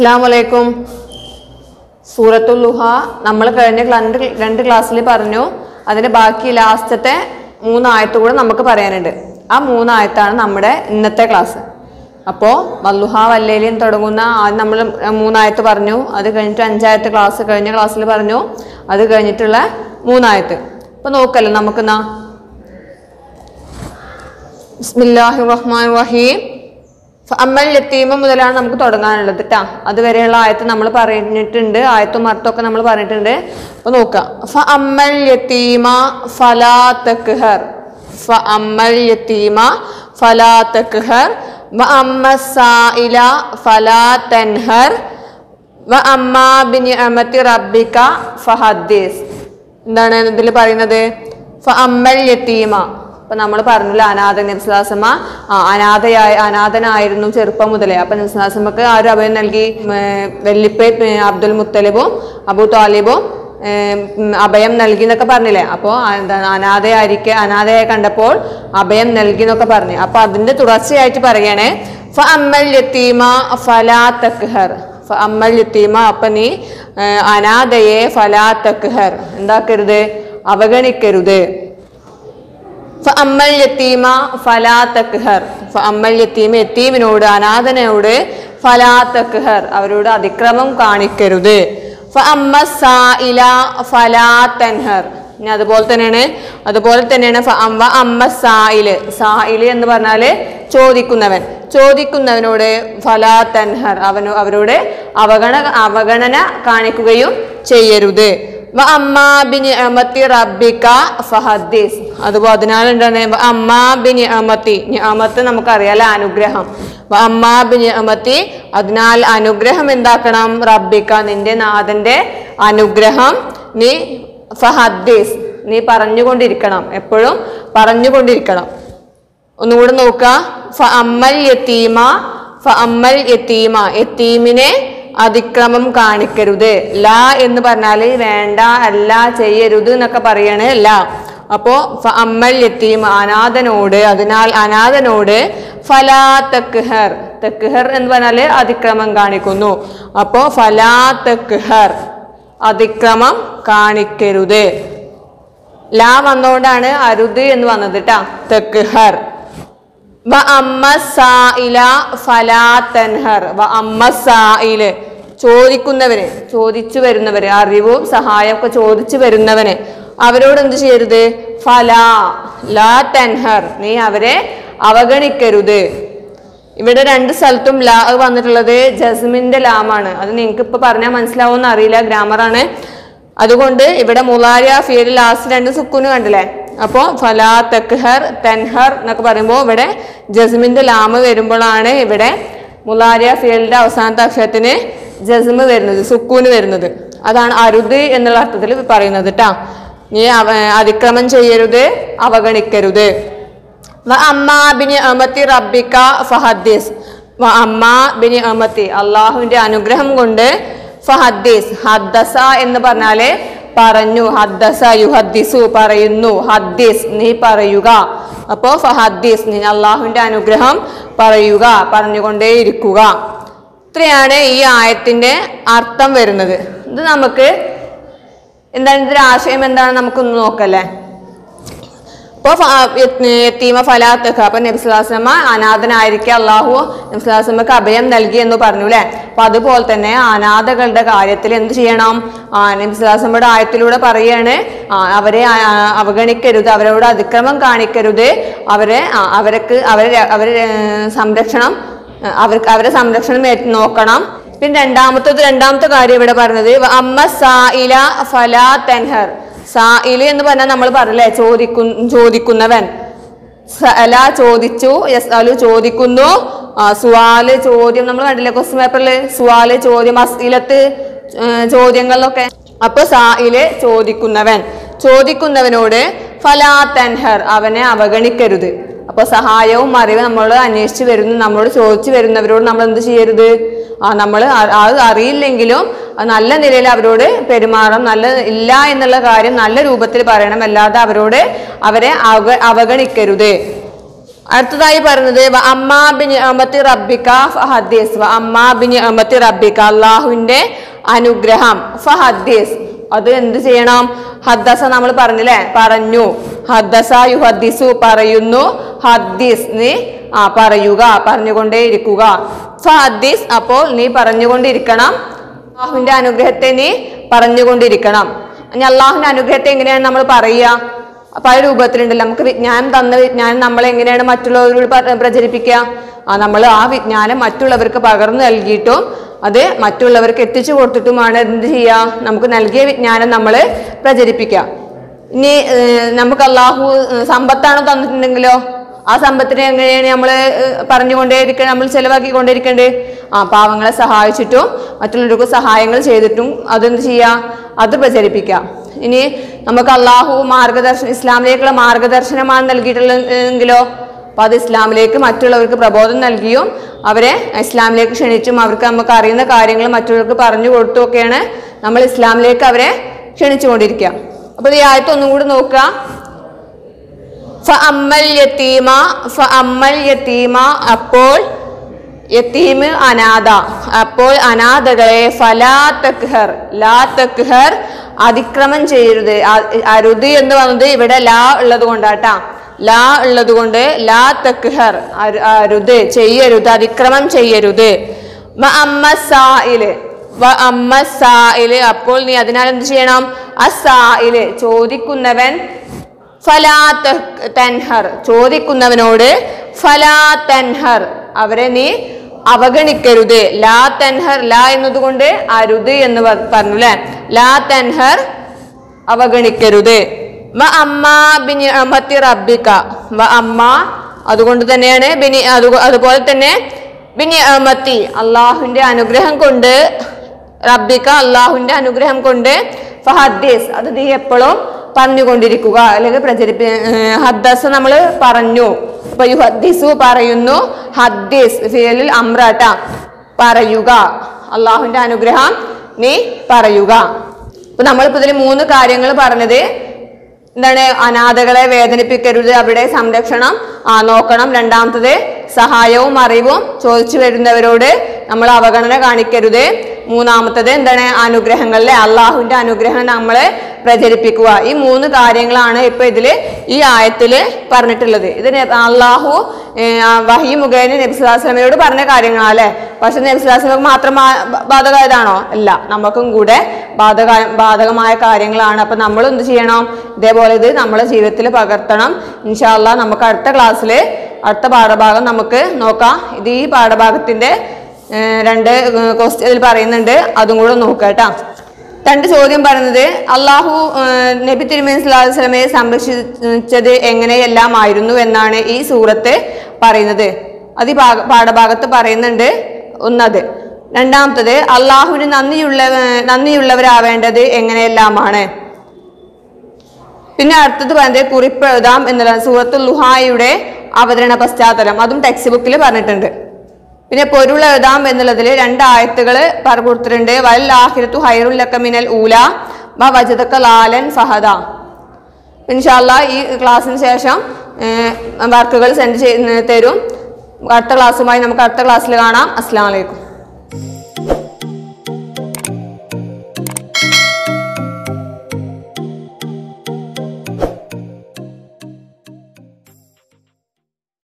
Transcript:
അസ്സാം വലൈക്കും സൂറത്തുൽ ലുഹ നമ്മൾ കഴിഞ്ഞ രണ്ട് രണ്ട് ക്ലാസ്സിൽ പറഞ്ഞു അതിന്റെ ബാക്കി ലാസ്റ്റത്തെ മൂന്നായത്ത് കൂടെ നമുക്ക് പറയാനുണ്ട് ആ മൂന്നായത്താണ് നമ്മുടെ ഇന്നത്തെ ക്ലാസ് അപ്പോൾ വല്ലുഹ വല്ലേലിയും തുടങ്ങുന്ന ആദ്യം നമ്മൾ മൂന്നായത്ത് പറഞ്ഞു അത് കഴിഞ്ഞിട്ട് അഞ്ചായത്ത് ക്ലാസ് കഴിഞ്ഞ ക്ലാസ്സിൽ പറഞ്ഞു അത് കഴിഞ്ഞിട്ടുള്ള മൂന്നായത്ത് അപ്പോൾ നോക്കല്ലോ നമുക്കെന്നാ ബിസ്മില്ലാഹി റഹ്മാൻ റഹീം അമ്മൽ യത്തീമ മുതലാണ് നമുക്ക് തുടങ്ങാനുള്ളത് കേട്ടാ അതുവരെയുള്ള ആയത്ത് നമ്മൾ പറഞ്ഞിട്ടുണ്ട് ആയത്തും അർത്ഥമൊക്കെ നമ്മൾ പറഞ്ഞിട്ടുണ്ട് അപ്പൊ നോക്കാം ഫ അമ്മൽ യത്തീമ ഫലാ തക്ഹർ ഫ അമ്മൽ യത്തീമ ഫലാ തക്ഹർ വ അമ്മ സായില ഫലാ തൻഹർ വ അമ്മ ബിനിഅമത്തി റബ്ബിക ഫഹദ്ദീസ് എന്താണ് ഇതിൽ പറയുന്നത് ഫ അമ്മൽ യത്തീമ അപ്പൊ നമ്മൾ പറഞ്ഞില്ല അനാഥ നബ്സുലാസമ്മ അനാഥയായ അനാഥനായിരുന്നു ചെറുപ്പം മുതലേ അപ്പൊ നബ്സുലാസമ്മക്ക് ആരും അഭയം നൽകി വെല്ലിപ്പെ അബ്ദുൽ മുത്തലിബും അബു താലിബും ഏം, ഉം, അഭയം നൽകി എന്നൊക്കെ പറഞ്ഞില്ലേ അപ്പോൾ എന്താണ് അനാഥയായിരിക്കെ അനാഥയായി കണ്ടപ്പോൾ അഭയം നൽകി എന്നൊക്കെ പറഞ്ഞു അപ്പൊ അതിന്റെ തുടർച്ചയായിട്ട് പറയണേ ഫ അമ്മൽ യത്തീമ ഫലാ തക്ഹർ ഫ അമ്മൽ യത്തീമ അപ്പൊ നീ ഏ, അനാഥയെ ഫലാ തക്ഹർ എന്താക്കരുത് അവഗണിക്കരുത് ഫഅമ്മൽ യത്തീമ ഫലാ തക്ഹർ ഫഅമ്മൽ യത്തീമ യത്തീമിനോട് അനാഥനോട് ഫലാ തക്ഹർ അവരോട് അതിക്രമം കാണിക്കരുത് ഫഅമ്മ സായില ഫലാ തൻഹർ ഇനി അതുപോലെ തന്നെയാണ് അതുപോലെ തന്നെയാണ് ഫ അമ്മ അമ്മ സായില് സായില് എന്ന് പറഞ്ഞാല് ചോദിക്കുന്നവൻ ചോദിക്കുന്നവനോട് ഫലാ തൻഹർ അവനോ അവരോട് അവഗണ അവഗണന കാണിക്കുകയും ചെയ്യരുത് വ അമ്മാ ബിനിഅമത്തി റബ്ബിക ഫഹദ്ദീസ് അതുപോലെ അതിനാൽ എന്താണ് വ അമ്മാ ബിനിഅമത്തി നിഅമത്ത് നമുക്കറിയാലോ അനുഗ്രഹം വ അമ്മാ ബിനിഅമത്തി അതിനാൽ അനുഗ്രഹം എന്താക്കണം റബ്ബിക നിന്റെ നാഥന്റെ അനുഗ്രഹം നീ ഫഹദ്ദീസ് നീ പറഞ്ഞുകൊണ്ടിരിക്കണം എപ്പോഴും പറഞ്ഞുകൊണ്ടിരിക്കണം ഒന്നുകൂടെ നോക്കുക ഫ അമ്മൽ യത്തീമ ഫ അമ്മൽ യത്തീമ യത്തീമിനെ അതിക്രമം കാണിക്കരുത് ലാ എന്ന് പറഞ്ഞാൽ വേണ്ട അല്ല ചെയ്യരുത് എന്നൊക്കെ പറയണ് ലാ അപ്പോ ഫ അമ്മൽ യത്തീമ അനാഥനോട് അതിനാൽ അനാഥനോട് ഫലാ തക്ഹർ തക്ഹർ എന്ന് പറഞ്ഞാല് അതിക്രമം കാണിക്കുന്നു അപ്പോ ഫലാ തക്ഹർ അതിക്രമം കാണിക്കരുത് ലാ വന്നുകൊണ്ടാണ് അരുത് എന്ന് വന്നത് കേട്ടാ തെക്ഹർ വ അമ്മ സായില ഫലാ തൻഹർ വ അമ്മ സായില് ചോദിക്കുന്നവര് ചോദിച്ചു വരുന്നവര് അറിവും സഹായം ഒക്കെ ചോദിച്ചു വരുന്നവന് അവരോട് എന്ത് ചെയ്യരുത് ഫലാ ലാ തൻഹർ നീ അവരെ അവഗണിക്കരുത് ഇവിടെ രണ്ട് സ്ഥലത്തും ലാ വന്നിട്ടുള്ളത് ജസ്മിന്റെ ലാമാണ് അത് നിങ്ങൾക്ക് ഇപ്പൊ പറഞ്ഞാൽ മനസ്സിലാവുമെന്ന് അറിയില്ല ഗ്രാമറാണ് അതുകൊണ്ട് ഇവിടെ മുലാരിയ ഫിയൽ ലാസ്റ്റ് രണ്ട് സുക്കൂന് കണ്ടില്ലേ അപ്പോൾ ഫലാ തെക്ഹർ തെൻഹർ എന്നൊക്കെ പറയുമ്പോൾ ഇവിടെ ജസ്മിന്റെ ലാമ് വരുമ്പോഴാണ് ഇവിടെ മുലാരിയ ഫിയലിന്റെ അവസാനത്തെ അക്ഷരത്തിന് ജസ്മ് വരുന്നത് സുക്കൂന് വരുന്നത് അതാണ് അരുത് എന്നുള്ള അർത്ഥത്തിൽ പറയുന്നത് കേട്ടാ നീ അവ- അതിക്രമം ചെയ്യരുത് അവഗണിക്കരുത് വ അമ്മാ ബിനി അമത്തി റബ്ബിക ഫഹദ്ദീസ് വ അമ്മാ ബിനി അമത്തി അള്ളാഹുവിന്റെ അനുഗ്രഹം കൊണ്ട് ഫഹദ്ദീസ് ഹദ്ദസ എന്ന് പറഞ്ഞാല് പറഞ്ഞു ഹദ്ദസ യുഹദ്ദിസു പറയുന്നു ഹദ്ദീസ് നീ പറയുക അപ്പോ ഫഹദ്ദീസ് നീ അള്ളാഹുവിന്റെ അനുഗ്രഹം പറയുക പറഞ്ഞുകൊണ്ടേയിരിക്കുക ഇത്രയാണ് ഈ ആയത്തിന്റെ അർത്ഥം വരുന്നത് ഇത് നമുക്ക് എന്താണ് ഇതിന്റെ ആശയം എന്താണ് നമുക്കൊന്ന് നോക്കല്ലേ അപ്പോൾ യത്തീമ ഫലാത്തക്ക അപ്പൊ നബ്സുലാസമ്മ അനാഥനായിരിക്കെ അള്ളാഹു നബ്സുലാസമ്മക്ക് അഭയം നൽകി എന്ന് പറഞ്ഞു അല്ലെ അപ്പൊ അതുപോലെ തന്നെ അനാഥകളുടെ കാര്യത്തിൽ എന്ത് ചെയ്യണം ആ നബ്സുലാസമ്മയുടെ ആയത്തിലൂടെ പറയാണ് ആ, അവരെ ആ, അവഗണിക്കരുത് അവരോട് അതിക്രമം കാണിക്കരുത് അവരെ ആ, അവർക്ക് അവരെ അവരെ ഏ, സംരക്ഷണം ആ, അവർക്ക് അവരെ സംരക്ഷണം ഏറ്റു നോക്കണം പിന്നെ രണ്ടാമത്തത് രണ്ടാമത്തെ കാര്യം ഇവിടെ പറഞ്ഞത് വ അമ്മ സായില ഫലാ തെൻഹർ സായില് എന്ന് പറഞ്ഞാൽ നമ്മൾ പറഞ്ഞല്ലേ ചോദിക്കു ചോദിക്കുന്നവൻ സഅല ചോദിച്ചു യസ്അലു ചോദിക്കുന്നു ആ, സുവാല് ചോദ്യം നമ്മൾ കണ്ടില്ലേ ക്വസ്റ്റ്യൻ പേപ്പറിൽ സുവാല് ചോദ്യം അസ്ഇലത്ത് ഏ, ചോദ്യങ്ങളിലൊക്കെ അപ്പൊ സായില് ചോദിക്കുന്നവൻ ചോദിക്കുന്നവനോട് ഫലാ തൻഹർ അവനെ അവഗണിക്കരുത് അപ്പൊ സഹായവും അറിവും നമ്മൾ അന്വേഷിച്ച് വരുന്നു നമ്മളോട് ചോദിച്ചു വരുന്നവരോട് നമ്മൾ എന്ത് ചെയ്യരുത് ആ നമ്മൾ അത് അറിയില്ലെങ്കിലും അത് നല്ല നിലയിൽ അവരോട് പെരുമാറണം നല്ല ഇല്ല എന്നുള്ള കാര്യം നല്ല രൂപത്തിൽ പറയണം അല്ലാതെ അവരോട് അവരെ അവ അവഗണിക്കരുത് അടുത്തതായി പറയുന്നത് വ അമ്മാ ബിനി അമത്തി റബ്ബിക ഫഹദ്ദീസ് വ അമ്മാ ബിനി അമത്തി റബ്ബിക അള്ളാഹുവിന്റെ അനുഗ്രഹം ഫഹദ്ദീസ് അത് എന്ത് ചെയ്യണം ഹദ്ദസ നമ്മൾ പറഞ്ഞില്ലേ പറഞ്ഞു ഹദ്ദസ യുഹദ്ദിസു പറയുന്നു ഹദ്ദീസ് നീ ആ പറയുക പറഞ്ഞുകൊണ്ടേ ഇരിക്കുക ഫഹദ്ദീസ് അപ്പോൾ നീ പറഞ്ഞുകൊണ്ടിരിക്കണം അള്ളാഹുവിന്റെ അനുഗ്രഹത്തെ നീ പറഞ്ഞുകൊണ്ടിരിക്കണം ഇനി അള്ളാഹുവിന്റെ അനുഗ്രഹത്തെ എങ്ങനെയാണ് നമ്മൾ പറയുക പല രൂപത്തിലുണ്ടല്ലോ നമുക്ക് വിജ്ഞാനം തന്ന വിജ്ഞാനം നമ്മൾ എങ്ങനെയാണ് മറ്റുള്ളവരോട് പ- പ്രചരിപ്പിക്കുക ആ നമ്മൾ ആ വിജ്ഞാനം മറ്റുള്ളവർക്ക് പകർന്നു നൽകിയിട്ടും അത് മറ്റുള്ളവർക്ക് എത്തിച്ചു കൊടുത്തിട്ടുമാണ് എന്ത് ചെയ്യുക നമുക്ക് നൽകിയ വിജ്ഞാനം നമ്മൾ പ്രചരിപ്പിക്കുക ഇനി ഏഹ്, നമുക്ക് അള്ളാഹു ഏഹ്, സമ്പത്താണ് തന്നിട്ടുണ്ടെങ്കിലോ ആ സമ്പത്തിനെ എങ്ങനെയാണ് നമ്മൾ പറഞ്ഞുകൊണ്ടേയിരിക്കുക നമ്മൾ ചെലവാക്കിക്കൊണ്ടേയിരിക്കേണ്ടത് ആ പാവങ്ങളെ സഹായിച്ചിട്ടും മറ്റുള്ളവർക്ക് സഹായങ്ങൾ ചെയ്തിട്ടും അതെന്ത് ചെയ്യുക അത് പ്രചരിപ്പിക്കാം ഇനി നമുക്ക് അള്ളാഹു മാർഗദർശനം ഇസ്ലാമിലേക്കുള്ള മാർഗദർശനമാണ് നൽകിയിട്ടുള്ളതെങ്കിലോ അപ്പൊ അത് ഇസ്ലാമിലേക്ക് മറ്റുള്ളവർക്ക് പ്രബോധനം നൽകിയും അവരെ ഇസ്ലാമിലേക്ക് ക്ഷണിച്ചും അവർക്ക് നമുക്ക് അറിയുന്ന കാര്യങ്ങൾ മറ്റുള്ളവർക്ക് പറഞ്ഞു കൊടുത്തും ഒക്കെയാണ് നമ്മൾ ഇസ്ലാമിലേക്ക് അവരെ ക്ഷണിച്ചുകൊണ്ടിരിക്കുക അപ്പൊ ഈ ആയത്ത് ഒന്നും കൂടി നോക്കുക ഫ അമ്മൽ യത്തീമ ഫ അമ്മൽ യത്തീമ അപ്പോൾ യത്തീമ് അനാഥ അപ്പോൾ അനാഥകളെ ഫലാ തക്ഹർ ലാ തക്ഹർ അതിക്രമം ചെയ്യരുത് അ- അരുത് എന്ന് പറഞ്ഞത് ഇവിടെ ലാ ഉള്ളത് കൊണ്ടാട്ടാ ലാ ഉള്ളത് കൊണ്ട് ലാ തക്ഹർ അരു- അരുത് ചെയ്യരുത് അതിക്രമം ചെയ്യരുത് വ അമ്മ സായില് വ അമ്മ സായില് അപ്പോൾ നീ അതിനാൽ എന്ത് ചെയ്യണം അസായില് ചോദിക്കുന്നവൻ ഫലാ തഹ്- തൻഹർ ചോദിക്കുന്നവനോട് ഫലാ തൻഹർ അവരെ നീ അവഗണിക്കരുത് ലാ തൻഹർ ലാ എന്നതുകൊണ്ട് അരുത് എന്ന് പ- പറഞ്ഞു അല്ലെ ലാ തൻഹർ അവഗണിക്കരുത് വ അമ്മ ബിനി അമത്തി റബ്ബിക്ക വ അമ്മ അതുകൊണ്ട് തന്നെയാണ് ബിനി അത് അതുപോലെ തന്നെ ബിനി അമത്തി അള്ളാഹുവിന്റെ അനുഗ്രഹം കൊണ്ട് റബ്ബിക്ക അള്ളാഹുവിന്റെ അനുഗ്രഹം കൊണ്ട് ഫഹദ്ദീസ് അത് നീ എപ്പോഴും പറഞ്ഞുകൊണ്ടിരിക്കുക അല്ലെങ്കിൽ പ്രചരിപ്പി ഏർ ഹദ്ദസ് നമ്മൾ പറഞ്ഞു അപ്പൊ യു ഹദ്ദീസു പറയുന്നു ഹദ്ദീസ് ഫിയലിൽ അമ്രാട്ട പറയുക അള്ളാഹുവിന്റെ അനുഗ്രഹം നീ പറയുക അപ്പൊ നമ്മളിപ്പോ ഇതിൽ മൂന്ന് കാര്യങ്ങൾ പറഞ്ഞത് എന്താണ് അനാഥകളെ വേദനിപ്പിക്കരുത് അവിടെ സംരക്ഷണം ആ നോക്കണം രണ്ടാമത്തത് സഹായവും അറിവും ചോദിച്ചു വരുന്നവരോട് നമ്മൾ അവഗണന കാണിക്കരുത് മൂന്നാമത്തത് എന്താണ് അനുഗ്രഹങ്ങളിലെ അള്ളാഹുവിന്റെ അനുഗ്രഹം നമ്മൾ പ്രചരിപ്പിക്കുക ഈ മൂന്ന് കാര്യങ്ങളാണ് ഇപ്പൊ ഇതില് ഈ ആയത്തില് പറഞ്ഞിട്ടുള്ളത് ഇത് നെ- അള്ളാഹു ഏർ, ആ വഹി മുഖേന നബിസ്വലാസ്ലമയോട് പറഞ്ഞ കാര്യങ്ങളാ അല്ലെ പക്ഷെ നബിസ്വലാസ്ലമക്ക് മാത്രം ബാ- ബാധകമായതാണോ അല്ല നമുക്കും കൂടെ ബാധക ബാധകമായ കാര്യങ്ങളാണ് അപ്പൊ നമ്മൾ എന്ത് ചെയ്യണം ഇതേപോലെ ഇത് നമ്മളെ ജീവിതത്തിൽ പകർത്തണം ഇൻഷാല്ല നമുക്ക് അടുത്ത ക്ലാസ്സിൽ അടുത്ത പാഠഭാഗം നമുക്ക് നോക്കാം ഇത് ഈ പാഠഭാഗത്തിന്റെ ഏർ, രണ്ട് ക്വസ്റ്റ്യൻ ഇതിൽ പറയുന്നുണ്ട് അതും കൂടെ നോക്കാം കേട്ടാ രണ്ട് ചോദ്യം പറയുന്നത് അള്ളാഹു ഏർ, നബി തിരുമേനി സ്വല്ലല്ലാഹു അലൈഹി വസല്ലമയെ സംരക്ഷിച്ചത് എങ്ങനെയെല്ലാം ആയിരുന്നു എന്നാണ് ഈ സൂറത്ത് പറയുന്നത് അത് ഈ ഭാഗ- പാഠഭാഗത്ത് പറയുന്നുണ്ട് ഒന്നത് രണ്ടാമത്തത് അള്ളാഹുവിന് നന്ദിയുള്ള നന്ദിയുള്ളവരാവേണ്ടത് എങ്ങനെയെല്ലാമാണ് പിന്നെ അടുത്തത് പറയുന്നത് കുറിപ്പ് എഴുതാം എന്നുള്ള സൂറത്തുൽ ലുഹായുടെ അവതരണ പശ്ചാത്തലം അതും ടെക്സ്റ്റ് ബുക്കിൽ പറഞ്ഞിട്ടുണ്ട് പിന്നെ പൊരുൾ എഴുതാം എന്നുള്ളതിൽ രണ്ട് ആയത്തുകൾ പറഞ്ഞു കൊടുത്തിട്ടുണ്ട് വൽ ആഹിറത്തു ഹൈറുൽ ലക മിനൽ ഊല വ വജദക ലാലൻ ഫഹദ ഇൻഷാല്ല ഈ ക്ലാസ്സിന് ശേഷം വർക്കുകൾ സെൻഡ് ചെയ്ത് തരും അടുത്ത ക്ലാസ്സുമായി നമുക്ക് അടുത്ത ക്ലാസ്സിൽ കാണാം അസ്സാം വലൈക്കും